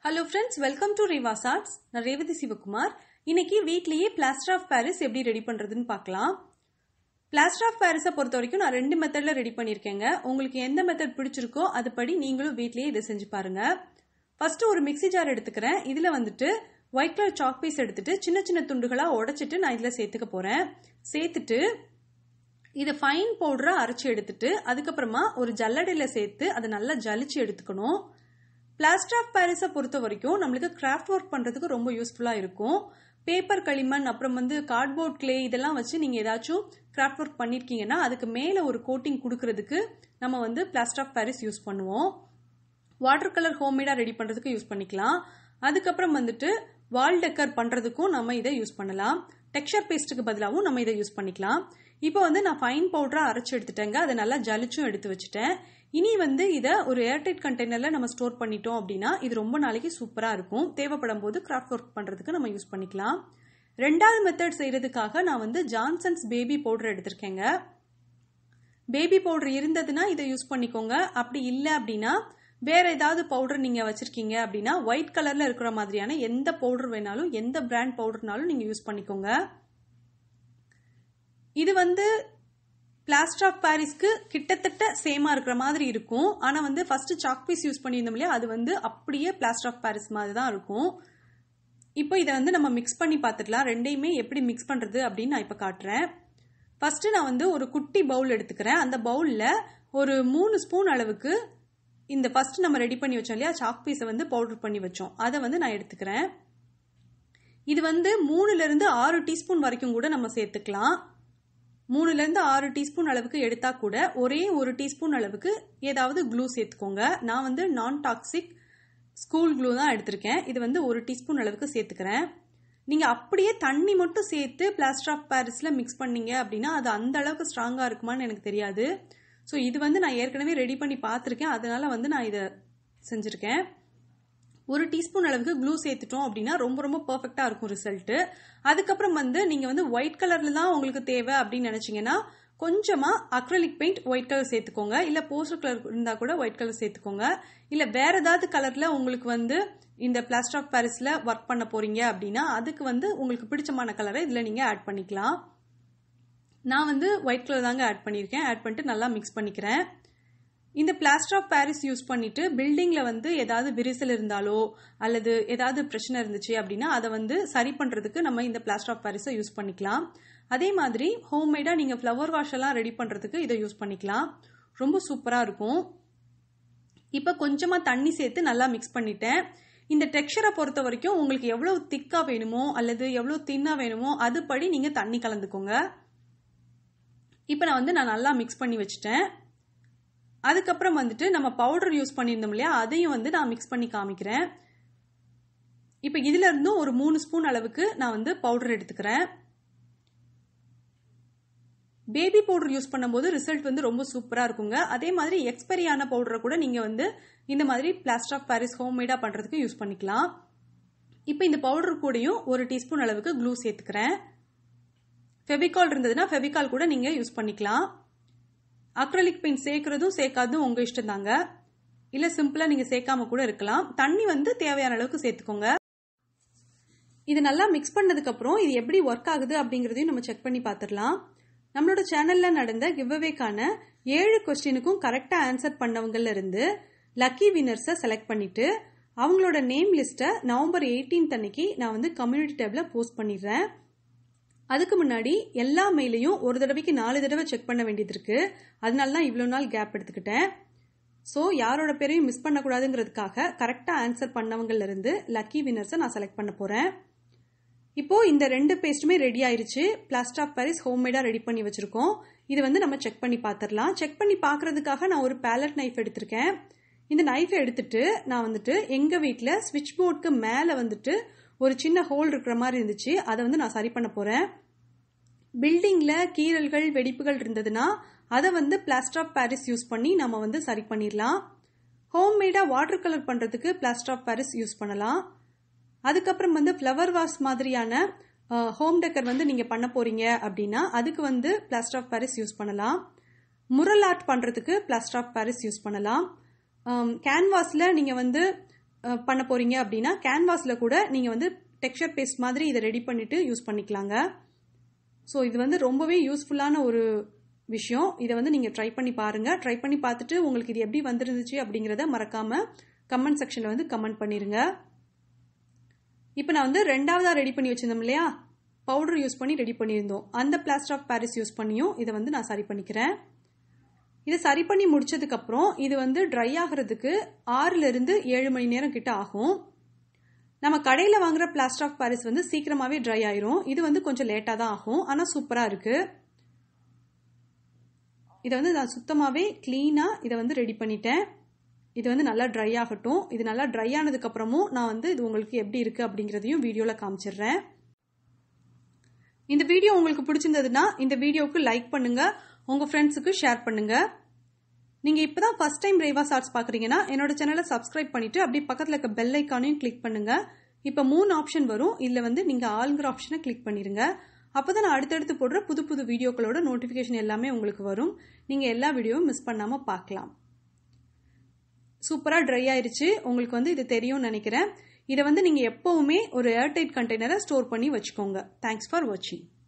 hello friends welcome to Riva's arts நான் ரேவதி சிவகுமார் இன்னைக்கு வீட்லயே பிளாஸ்டர் ஆஃப் பாரிஸ் எப்படி ரெடி பண்றதுன்னு பார்க்கலாம் பிளாஸ்டர் ஆஃப் பாரிஸை பொறுத்த வரைக்கும் நான் ரெண்டு மெத்தட்ல ரெடி பண்ணியிருக்கேங்க உங்களுக்கு எந்த மெத்தட் பிடிச்சிருக்கோ அதுபடி நீங்களும் வீட்லயே இதை செஞ்சு பாருங்க ஃபர்ஸ்ட் ஒரு மிக்ஸி ஜார் எடுத்துக்கிறேன் இதுல வந்துட்டு ஒயிட் கலர் சாக் பீஸ் எடுத்துட்டு சின்ன சின்ன துண்டுகளா உடைச்சிட்டு நான் இதுல சேர்த்துக்க போறேன் சேர்த்துட்டு இதை ஃபைன் பவுடரா அரைச்சி எடுத்துட்டு அதுக்கப்புறமா ஒரு ஜல்லடையில சேர்த்து அதை நல்லா ஜலிச்சு எடுத்துக்கணும் பிளாஸ்டர் ஆஃப் பாரிஸை பொறுத்த வரைக்கும் நம்மளுக்கு கிராஃப்ட் ஒர்க் பண்றதுக்கு ரொம்ப யூஸ்ஃபுல்லா இருக்கும் பேப்பர் களிமண் அப்புறம் வந்து கார்ட்போர்ட் கிளே இதெல்லாம் வச்சு நீங்க ஏதாச்சும் கிராஃப்ட் ஒர்க் பண்ணிருக்கீங்கன்னா அதுக்கு மேல ஒரு கோட்டிங் கொடுக்கறதுக்கு நம்ம வந்து பிளாஸ்டர் ஆஃப் பாரிஸ் யூஸ் பண்ணுவோம் வாட்டர் கலர் ஹோம்மேடா ரெடி பண்றதுக்கு யூஸ் பண்ணிக்கலாம் அதுக்கப்புறம் வந்துட்டு வால் டெக்கர் பண்றதுக்கும் நம்ம இதை யூஸ் பண்ணலாம் டெக்ஸ்சர் பேஸ்ட்டுக்கு பதிலாகவும் நம்ம இதை யூஸ் பண்ணிக்கலாம் இப்போ வந்து நான் ஃபைன் பவுடரா அரைச்சு எடுத்துட்டேங்க அதை நல்லா ஜலிச்சும் எடுத்து வச்சுட்டேன் இனி வந்து இதை ஒரு ஏர்டைட் கண்டெய்னர்ல நம்ம ஸ்டோர் பண்ணிட்டோம் அப்படின்னா இது ரொம்ப நாளைக்கு சூப்பரா இருக்கும் தேவைப்படும் போது கிராஃப்ட் ஒர்க் பண்றதுக்கு நம்ம யூஸ் பண்ணிக்கலாம் ரெண்டாவது மெத்தட் செய்யறதுக்காக நான் வந்து ஜான்சன்ஸ் பேபி பவுடர் எடுத்திருக்கேங்க பேபி பவுடர் இருந்ததுன்னா இதை யூஸ் பண்ணிக்கோங்க அப்படி இல்லை அப்படின்னா வேற ஏதாவது பவுடர் நீங்க வச்சிருக்கீங்க அப்படின்னா ஒயிட் கலர்ல இருக்கிற மாதிரியான எந்த பவுடர் வேணாலும் எந்த பிராண்ட் பவுடர்னாலும் நீங்க யூஸ் பண்ணிக்கோங்க இது வந்து பிளாஸ்டர் ஆஃப் பாரிஸ்க்கு கிட்டத்தட்ட சேமா இருக்கிற மாதிரி இருக்கும் ஆனா வந்து ஃபர்ஸ்ட் சாக் பீஸ் யூஸ் பண்ணியிருந்தோம் இல்லையா அது வந்து அப்படியே பிளாஸ்டர் ஆஃப் பாரிஸ் மாதிரி தான் இருக்கும் இப்போ இதை வந்து நம்ம மிக்ஸ் பண்ணி பார்த்துக்கலாம் ரெண்டையுமே எப்படி மிக்ஸ் பண்றது அப்படின்னு நான் இப்போ காட்டுறேன் ஃபர்ஸ்ட் நான் வந்து ஒரு குட்டி பவுல் எடுத்துக்கிறேன் அந்த பவுல்ல ஒரு மூணு ஸ்பூன் அளவுக்கு இந்த ஃபர்ஸ்ட் நம்ம ரெடி பண்ணி வச்சோம் இல்லையா சாக் பீஸை வந்து பவுடர் பண்ணி வச்சோம் அதை வந்து நான் எடுத்துக்கிறேன் இது வந்து மூணுல இருந்து ஆறு டீஸ்பூன் வரைக்கும் கூட நம்ம சேர்த்துக்கலாம் மூணுல இருந்து ஆறு டீஸ்பூன் அளவுக்கு எடுத்தா கூட ஒரே ஒரு டீஸ்பூன் அளவுக்கு ஏதாவது க்ளூ சேர்த்துக்கோங்க நான் வந்து நான் டாக்ஸிக் ஸ்கூல் க்ளூ தான் எடுத்திருக்கேன் இது வந்து ஒரு டீஸ்பூன் அளவுக்கு சேர்த்துக்கிறேன் நீங்க அப்படியே தண்ணி மட்டும் சேர்த்து பிளாஸ்டர் ஆஃப் பாரிஸ்ல மிக்ஸ் பண்ணீங்க அப்படின்னா அது அந்த அளவுக்கு ஸ்ட்ராங்கா இருக்குமான்னு எனக்கு தெரியாது ஸோ இது வந்து நான் ஏற்கனவே ரெடி பண்ணி பார்த்துருக்கேன் அதனால வந்து நான் இதை செஞ்சுருக்கேன் ஒரு டீஸ்பூன் அளவுக்கு க்ளூ சேர்த்துட்டோம் அப்படின்னா ரொம்ப ரொம்ப பர்ஃபெக்டா இருக்கும் ரிசல்ட் அதுக்கப்புறம் வந்து நீங்க வந்து ஒயிட் கலர்ல தான் உங்களுக்கு தேவை அப்படின்னு நினைச்சீங்கன்னா கொஞ்சமா அக்ரலிக் பெயிண்ட் ஒயிட் கலர் சேர்த்துக்கோங்க இல்ல போஸ்டர் கலர் இருந்தா கூட ஒயிட் கலர் சேர்த்துக்கோங்க இல்ல வேற ஏதாவது கலர்ல உங்களுக்கு வந்து இந்த பிளாஸ்டர் ஆஃப் பாரிஸ்ல ஒர்க் பண்ண போறீங்க அப்படின்னா அதுக்கு வந்து உங்களுக்கு பிடிச்சமான கலரை இதுல நீங்க ஆட் பண்ணிக்கலாம் நான் வந்து ஒயிட் கலர் தாங்க ஆட் பண்ணியிருக்கேன் ஆட் பண்ணிட்டு நல்லா மிக்ஸ் பண்ணிக்கிறேன் இந்த பிளாஸ்டர் ஆஃப் பாரிஸ் யூஸ் பண்ணிட்டு பில்டிங்ல வந்து ஏதாவது விரிசல் இருந்தாலோ அல்லது ஏதாவது பிரச்சனை இருந்துச்சு அப்படின்னா அதை வந்து சரி பண்றதுக்கு நம்ம இந்த பிளாஸ்டர் ஆஃப் பாரிஸை யூஸ் பண்ணிக்கலாம் அதே மாதிரி ஹோம்மேடா நீங்க ஃப்ளவர் வாஷ் எல்லாம் ரெடி பண்றதுக்கு இதை யூஸ் பண்ணிக்கலாம் ரொம்ப சூப்பரா இருக்கும் இப்ப கொஞ்சமா தண்ணி சேர்த்து நல்லா மிக்ஸ் பண்ணிட்டேன் இந்த டெக்ஸ்சரை பொறுத்த வரைக்கும் உங்களுக்கு எவ்வளவு திக்கா வேணுமோ அல்லது எவ்வளவு தின்னா வேணுமோ அதுபடி நீங்க தண்ணி கலந்துக்கோங்க இப்ப நான் வந்து நான் நல்லா மிக்ஸ் பண்ணி வச்சுட்டேன் அதுக்கப்புறம் வந்துட்டு நம்ம பவுடர் யூஸ் பண்ணியிருந்தோம் இல்லையா அதையும் வந்து நான் மிக்ஸ் பண்ணி காமிக்கிறேன் இப்போ இதுல இருந்தும் ஒரு மூணு ஸ்பூன் அளவுக்கு நான் வந்து பவுடர் எடுத்துக்கிறேன் பேபி பவுடர் யூஸ் பண்ணும்போது ரிசல்ட் வந்து ரொம்ப சூப்பரா இருக்குங்க அதே மாதிரி எக்ஸ்பைரி ஆன பவுடரை கூட நீங்க வந்து இந்த மாதிரி பிளாஸ்டர் ஆஃப் பாரிஸ் ஹோம்மேடா பண்றதுக்கு யூஸ் பண்ணிக்கலாம் இப்போ இந்த பவுடர் கூடயும் ஒரு டீஸ்பூன் அளவுக்கு க்ளூ சேர்த்துக்கிறேன் ஃபெவிகால் இருந்ததுன்னா ஃபெவிகால் கூட நீங்க யூஸ் பண்ணிக்கலாம் அக்ரலிக் பெயிண்ட் சேர்க்கறதும் சேர்க்காததும் உங்க இஷ்டம் தாங்க இல்ல சிம்பிளா நீங்க சேர்க்காம கூட இருக்கலாம் தண்ணி வந்து தேவையான அளவுக்கு சேர்த்துக்கோங்க இது நல்லா மிக்ஸ் பண்ணதுக்கு அப்புறம் இது எப்படி ஒர்க் ஆகுது அப்படிங்கறதையும் நம்ம செக் பண்ணி பார்த்துடலாம் நம்மளோட சேனல்ல நடந்த கிவ்அவேக்கான ஏழு கொஸ்டினுக்கும் கரெக்டா ஆன்சர் பண்ணவங்கல இருந்து லக்கி வினர்ஸை செலக்ட் பண்ணிட்டு அவங்களோட நேம் லிஸ்ட்டை நவம்பர் எயிட்டீன்த் அன்னைக்கு நான் வந்து கம்யூனிட்டி டேப்ல போஸ்ட் பண்ணிடுறேன் அதுக்கு முன்னாடி எல்லா மெயிலையும் ஒரு தடவைக்கு நாலு தடவை செக் பண்ண வேண்டியது இருக்கு அதனால தான் இவ்வளோ நாள் கேப் எடுத்துக்கிட்டேன் ஸோ யாரோட பேரையும் மிஸ் பண்ணக்கூடாதுங்கிறதுக்காக கரெக்டாக ஆன்சர் பண்ணவங்கல இருந்து லக்கி வினர்ஸை நான் செலக்ட் பண்ண போறேன் இப்போ இந்த ரெண்டு பேஸ்ட்டுமே ரெடி ஆயிருச்சு பிளாஸ்டர் ஆஃப் பாரிஸ் ஹோம்மேடா ரெடி பண்ணி வச்சிருக்கோம் இது வந்து நம்ம செக் பண்ணி பார்த்துடலாம் செக் பண்ணி பார்க்கறதுக்காக நான் ஒரு பேலட் நைஃப் எடுத்திருக்கேன் இந்த நைஃபை எடுத்துட்டு நான் வந்துட்டு எங்க வீட்டில் ஸ்விட்ச் போர்டுக்கு மேலே வந்துட்டு ஒரு சின்ன ஹோல் இருக்கிற மாதிரி இருந்துச்சு அதை வந்து நான் சரி பண்ண போறேன் பில்டிங்ல கீறல்கள் வெடிப்புகள் இருந்ததுன்னா அதை வந்து பிளாஸ்டர் ஆஃப் பாரிஸ் யூஸ் பண்ணி நம்ம வந்து சரி பண்ணிடலாம் ஹோம்மேடா வாட்டர் கலர் பண்றதுக்கு பிளாஸ்டர் ஆஃப் பாரிஸ் யூஸ் பண்ணலாம் அதுக்கப்புறம் வந்து ஃப்ளவர் வாஷ் மாதிரியான ஹோம் டெக்கர் வந்து நீங்க பண்ண போறீங்க அப்படின்னா அதுக்கு வந்து பிளாஸ்டர் ஆஃப் பாரிஸ் யூஸ் பண்ணலாம் முரல் ஆர்ட் பண்றதுக்கு பிளாஸ்டர் ஆஃப் பாரிஸ் யூஸ் பண்ணலாம் கேன்வாஸ்ல நீங்க வந்து அஹ், பண்ண போறீங்க அப்படின்னா கேன்வாஸில் கூட நீங்கள் வந்து டெக்ஸ்சர் பேஸ்ட் மாதிரி இதை ரெடி பண்ணிட்டு யூஸ் பண்ணிக்கலாங்க ஸோ இது வந்து ரொம்பவே யூஸ்ஃபுல்லான ஒரு விஷயம் இதை வந்து நீங்கள் ட்ரை பண்ணி பாருங்கள் ட்ரை பண்ணி பார்த்துட்டு உங்களுக்கு இது எப்படி வந்துருந்துச்சு அப்படிங்கிறத மறக்காமல் கமெண்ட் செக்ஷனில் வந்து கமெண்ட் பண்ணிடுங்க இப்போ நான் வந்து ரெண்டாவதாக ரெடி பண்ணி வச்சிருந்தோம் இல்லையா பவுடர் யூஸ் பண்ணி ரெடி பண்ணியிருந்தோம் அந்த பிளாஸ்டர் ஆஃப் பாரிஸ் யூஸ் பண்ணியும் இதை வந்து நான் சரி பண்ணிக்கிறேன் இதை சரி பண்ணி முடிச்சதுக்கப்புறம் இது வந்து ட்ரை ஆகிறதுக்கு ஆறுலேருந்து ஏழு மணி நேரம் கிட்ட ஆகும் நம்ம கடையில் வாங்குற பிளாஸ்டர் ஆஃப் பாரிஸ் வந்து சீக்கிரமாகவே ட்ரை ஆயிரும் இது வந்து கொஞ்சம் லேட்டாக தான் ஆகும் ஆனால் சூப்பராக இருக்குது இதை வந்து நான் சுத்தமாகவே க்ளீனாக இதை வந்து ரெடி பண்ணிட்டேன் இது வந்து நல்லா ட்ரை ஆகட்டும் இது நல்லா ட்ரை ஆனதுக்கப்புறமும் நான் வந்து இது உங்களுக்கு எப்படி இருக்குது அப்படிங்கிறதையும் வீடியோவில் காமிச்சிடுறேன் இந்த வீடியோ உங்களுக்கு பிடிச்சிருந்ததுன்னா இந்த வீடியோவுக்கு லைக் பண்ணுங்க உங்க ஃப்ரெண்ட்ஸுக்கு ஷேர் பண்ணுங்க நீங்க இப்பதான் ஃபர்ஸ்ட் டைம் ரேவா ஷார்ட்ஸ் பாக்குறீங்கன்னா என்னோட சேனலை சப்ஸ்கிரைப் பண்ணிட்டு அப்படியே பக்கத்துல இருக்க பெல் ஐக்கானையும் கிளிக் பண்ணுங்க இப்ப மூணு ஆப்ஷன் வரும் இதுல வந்து நீங்க ஆளுங்கிற ஆப்ஷனை கிளிக் பண்ணிருங்க அப்பதான் நான் அடுத்தடுத்து போடுற புது புது வீடியோக்களோட நோட்டிபிகேஷன் எல்லாமே உங்களுக்கு வரும் நீங்க எல்லா வீடியோவும் மிஸ் பண்ணாம பார்க்கலாம் சூப்பரா ட்ரை ஆயிருச்சு உங்களுக்கு வந்து இது தெரியும்னு நினைக்கிறேன் இதை வந்து நீங்க எப்பவுமே ஒரு ஏர்டைட் கண்டெய்னரை ஸ்டோர் பண்ணி வச்சுக்கோங்க தேங்க்ஸ் ஃபார் வாட்சிங்